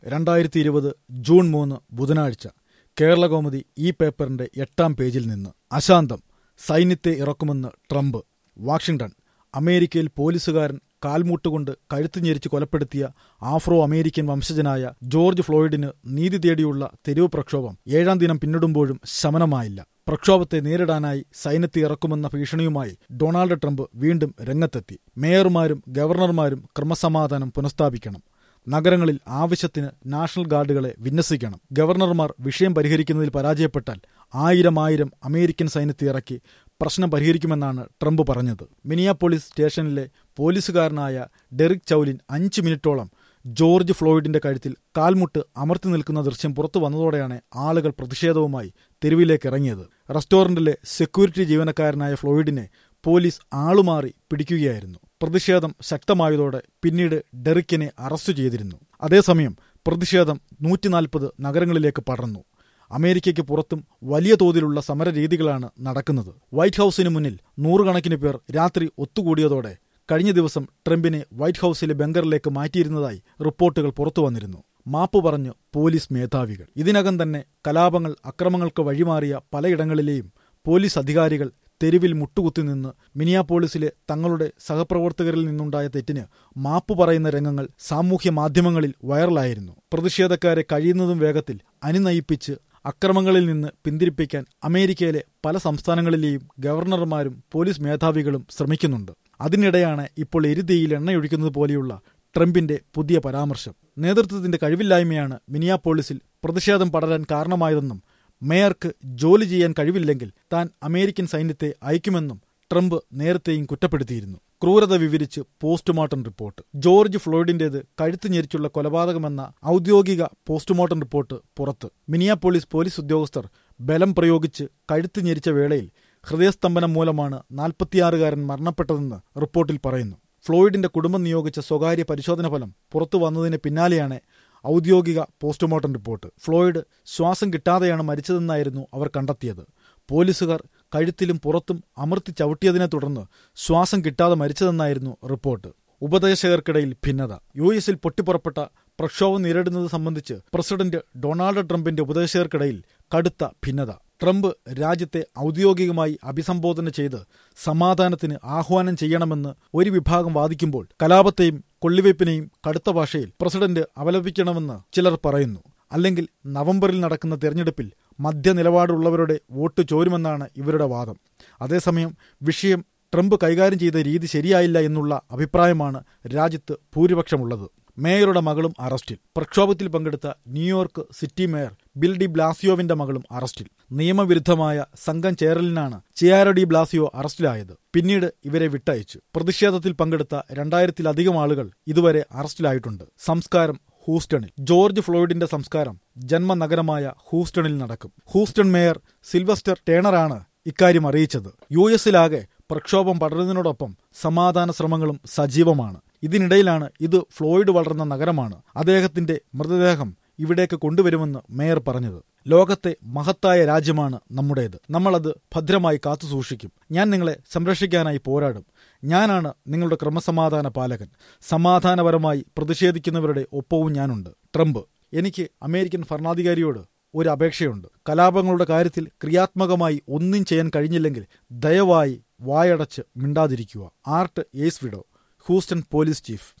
രണ്ടായിരത്തി ഇരുപത് ജൂൺ മൂന്ന് ബുധനാഴ്ച കേരളകൗമുദി ഈ പേപ്പറിന്റെ എട്ടാം പേജിൽ നിന്ന് അശാന്തം സൈന്യത്തെ ഇറക്കുമെന്ന് ട്രംപ് വാഷിംഗ്ടൺ അമേരിക്കയിൽ പോലീസുകാരൻ കാൽമുട്ടുകൊണ്ട് കഴുത്ത് ഞെരിച്ച് കൊലപ്പെടുത്തിയ ആഫ്രോ അമേരിക്കൻ വംശജനായ ജോർജ് ഫ്ലോയിഡിന് നീതി തേടിയുള്ള തെരുവ് പ്രക്ഷോഭം ഏഴാം ദിനം പിന്നിടുമ്പോഴും ശമനമായില്ല പ്രക്ഷോഭത്തെ നേരിടാനായി സൈന്യത്തെ ഇറക്കുമെന്ന ഭീഷണിയുമായി ഡൊണാൾഡ് ട്രംപ് വീണ്ടും രംഗത്തെത്തി മേയർമാരും ഗവർണർമാരും ക്രമസമാധാനം പുനഃസ്ഥാപിക്കണം നഗരങ്ങളിൽ ആവശ്യത്തിന് നാഷണൽ ഗാർഡുകളെ വിന്യസിക്കണം ഗവർണർമാർ വിഷയം പരിഹരിക്കുന്നതിൽ പരാജയപ്പെട്ടാൽ ആയിരം ആയിരം അമേരിക്കൻ സൈന്യത്തെ ഇറക്കി പ്രശ്നം പരിഹരിക്കുമെന്നാണ് ട്രംപ് പറഞ്ഞത് മിനിയാപോളിസ് സ്റ്റേഷനിലെ പോലീസുകാരനായ ഡെറിക് ചൌലിൻ അഞ്ച് മിനിറ്റോളം ജോർജ് ഫ്ലോയിഡിന്റെ കഴുത്തിൽ കാൽമുട്ട് അമർത്തി നിൽക്കുന്ന ദൃശ്യം പുറത്തു വന്നതോടെയാണ് ആളുകൾ പ്രതിഷേധവുമായി തെരുവിലേക്ക് ഇറങ്ങിയത് റെസ്റ്റോറന്റിലെ സെക്യൂരിറ്റി ജീവനക്കാരനായ ഫ്ലോയിഡിനെ പോലീസ് ആളുമാറി പിടിക്കുകയായിരുന്നു പ്രതിഷേധം ശക്തമായതോടെ പിന്നീട് ഡെറിക്കിനെ അറസ്റ്റ് ചെയ്തിരുന്നു അതേസമയം പ്രതിഷേധം നൂറ്റിനാൽപ്പത് നഗരങ്ങളിലേക്ക് പടർന്നു അമേരിക്കയ്ക്ക് പുറത്തും വലിയ തോതിലുള്ള സമരരീതികളാണ് നടക്കുന്നത് വൈറ്റ് ഹൌസിന് മുന്നിൽ നൂറുകണക്കിന് പേർ രാത്രി ഒത്തുകൂടിയതോടെ കഴിഞ്ഞ ദിവസം ട്രംപിനെ വൈറ്റ് ഹൌസിലെ ബംഗറിലേക്ക് മാറ്റിയിരുന്നതായി റിപ്പോർട്ടുകൾ പുറത്തുവന്നിരുന്നു മാപ്പ് പറഞ്ഞു പോലീസ് മേധാവികൾ ഇതിനകം തന്നെ കലാപങ്ങൾ അക്രമങ്ങൾക്ക് വഴിമാറിയ പലയിടങ്ങളിലെയും പോലീസ് അധികാരികൾ തെരുവിൽ മുട്ടുകുത്തി നിന്ന് മിനിയാപോളിസിലെ തങ്ങളുടെ സഹപ്രവർത്തകരിൽ നിന്നുണ്ടായ തെറ്റിന് മാപ്പ് പറയുന്ന രംഗങ്ങൾ സാമൂഹ്യ മാധ്യമങ്ങളിൽ വൈറലായിരുന്നു പ്രതിഷേധക്കാരെ കഴിയുന്നതും വേഗത്തിൽ അനുനയിപ്പിച്ച് അക്രമങ്ങളിൽ നിന്ന് പിന്തിരിപ്പിക്കാൻ അമേരിക്കയിലെ പല സംസ്ഥാനങ്ങളിലെയും ഗവർണർമാരും പോലീസ് മേധാവികളും ശ്രമിക്കുന്നുണ്ട് അതിനിടെയാണ് ഇപ്പോൾ എരുതിയിൽ എണ്ണയൊഴിക്കുന്നത് പോലെയുള്ള ട്രംപിന്റെ പുതിയ പരാമർശം നേതൃത്വത്തിന്റെ കഴിവില്ലായ്മയാണ് മിനിയാപോളിസിൽ പ്രതിഷേധം പടരാൻ കാരണമായതെന്നും മേയർക്ക് ജോലി ചെയ്യാൻ കഴിവില്ലെങ്കിൽ താൻ അമേരിക്കൻ സൈന്യത്തെ അയക്കുമെന്നും ട്രംപ് നേരത്തെയും കുറ്റപ്പെടുത്തിയിരുന്നു ക്രൂരത വിവരിച്ച് പോസ്റ്റ്മോർട്ടം റിപ്പോർട്ട് ജോർജ് ഫ്ലോയിഡിന്റേത് കഴുത്ത് ഞെരിച്ചുള്ള കൊലപാതകമെന്ന ഔദ്യോഗിക പോസ്റ്റ്മോർട്ടം റിപ്പോർട്ട് പുറത്ത് മിനിയാപോളിസ് പോലീസ് ഉദ്യോഗസ്ഥർ ബലം പ്രയോഗിച്ച് കഴുത്ത് ഞെരിച്ച വേളയിൽ ഹൃദയസ്തംഭനം മൂലമാണ് നാൽപ്പത്തിയാറുകാരൻ മരണപ്പെട്ടതെന്ന് റിപ്പോർട്ടിൽ പറയുന്നു ഫ്ലോയിഡിന്റെ കുടുംബം നിയോഗിച്ച സ്വകാര്യ പരിശോധന ഫലം പുറത്തു വന്നതിന് പിന്നാലെയാണ് ഔദ്യോഗിക പോസ്റ്റ്മോർട്ടം റിപ്പോർട്ട് ഫ്ലോയിഡ് ശ്വാസം കിട്ടാതെയാണ് മരിച്ചതെന്നായിരുന്നു അവർ കണ്ടെത്തിയത് പോലീസുകാർ കഴുത്തിലും പുറത്തും അമർത്തി ചവിട്ടിയതിനെ തുടർന്ന് ശ്വാസം കിട്ടാതെ മരിച്ചതെന്നായിരുന്നു റിപ്പോർട്ട് ഉപദേശകർക്കിടയിൽ ഭിന്നത യു എസിൽ പൊട്ടിപ്പുറപ്പെട്ട പ്രക്ഷോഭം നേരിടുന്നത് സംബന്ധിച്ച് പ്രസിഡന്റ് ഡൊണാൾഡ് ട്രംപിന്റെ ഉപദേശകർക്കിടയിൽ കടുത്ത ഭിന്നത ട്രംപ് രാജ്യത്തെ ഔദ്യോഗികമായി അഭിസംബോധന ചെയ്ത് സമാധാനത്തിന് ആഹ്വാനം ചെയ്യണമെന്ന് ഒരു വിഭാഗം വാദിക്കുമ്പോൾ കലാപത്തെയും കൊള്ളിവയ്പ്പിനെയും കടുത്ത ഭാഷയിൽ പ്രസിഡന്റ് അപലപിക്കണമെന്ന് ചിലർ പറയുന്നു അല്ലെങ്കിൽ നവംബറിൽ നടക്കുന്ന തെരഞ്ഞെടുപ്പിൽ മധ്യനിലപാടുള്ളവരുടെ വോട്ട് ചോരുമെന്നാണ് ഇവരുടെ വാദം അതേസമയം വിഷയം ട്രംപ് കൈകാര്യം ചെയ്ത രീതി ശരിയായില്ല എന്നുള്ള അഭിപ്രായമാണ് രാജ്യത്ത് ഭൂരിപക്ഷമുള്ളത് മേയറുടെ മകളും അറസ്റ്റിൽ പ്രക്ഷോഭത്തിൽ പങ്കെടുത്ത New York city mayor Bill de ബ്ലാസിയോവിന്റെ മകളും അറസ്റ്റിൽ നിയമവിരുദ്ധമായ സംഘം ചേരലിനാണ് ചിയാരോ ഡി ബ്ലാസിയോ അറസ്റ്റിലായത് പിന്നീട് ഇവരെ വിട്ടയച്ചു പ്രതിഷേധത്തിൽ പങ്കെടുത്ത രണ്ടായിരത്തിലധികം ആളുകൾ ഇതുവരെ അറസ്റ്റിലായിട്ടുണ്ട് സംസ്കാരം ഹൂസ്റ്റണിൽ ജോർജ് ഫ്ലോയിഡിന്റെ സംസ്കാരം ജന്മനഗരമായ ഹൂസ്റ്റണിൽ നടക്കും ഹൂസ്റ്റൺ മേയർ സിൽവസ്റ്റർ ടേണറാണ് ഇക്കാര്യം അറിയിച്ചത് യു എസിലാകെ പ്രക്ഷോഭം പടരുന്നതിനോടൊപ്പം സമാധാന ശ്രമങ്ങളും സജീവമാണ് ഇതിനിടയിലാണ് ഇത് ഫ്ലോയിഡ് വളർന്ന നഗരമാണ് അദ്ദേഹത്തിന്റെ മൃതദേഹം ഇവിടേക്ക് കൊണ്ടുവരുമെന്ന് മേയർ പറഞ്ഞത് ലോകത്തെ മഹത്തായ രാജ്യമാണ് നമ്മുടേത് നമ്മളത് ഭദ്രമായി കാത്തുസൂക്ഷിക്കും ഞാൻ നിങ്ങളെ സംരക്ഷിക്കാനായി പോരാടും ഞാനാണ് നിങ്ങളുടെ ക്രമസമാധാന പാലകൻ സമാധാനപരമായി പ്രതിഷേധിക്കുന്നവരുടെ ഒപ്പവും ഞാനുണ്ട് ട്രംപ് എനിക്ക് അമേരിക്കൻ ഭരണാധികാരിയോട് ഒരു അപേക്ഷയുണ്ട് കലാപങ്ങളുടെ കാര്യത്തിൽ ക്രിയാത്മകമായി ഒന്നും ചെയ്യാൻ കഴിഞ്ഞില്ലെങ്കിൽ ദയവായി വായടച്ച് മിണ്ടാതിരിക്കുക Art Acevedo Houston police chief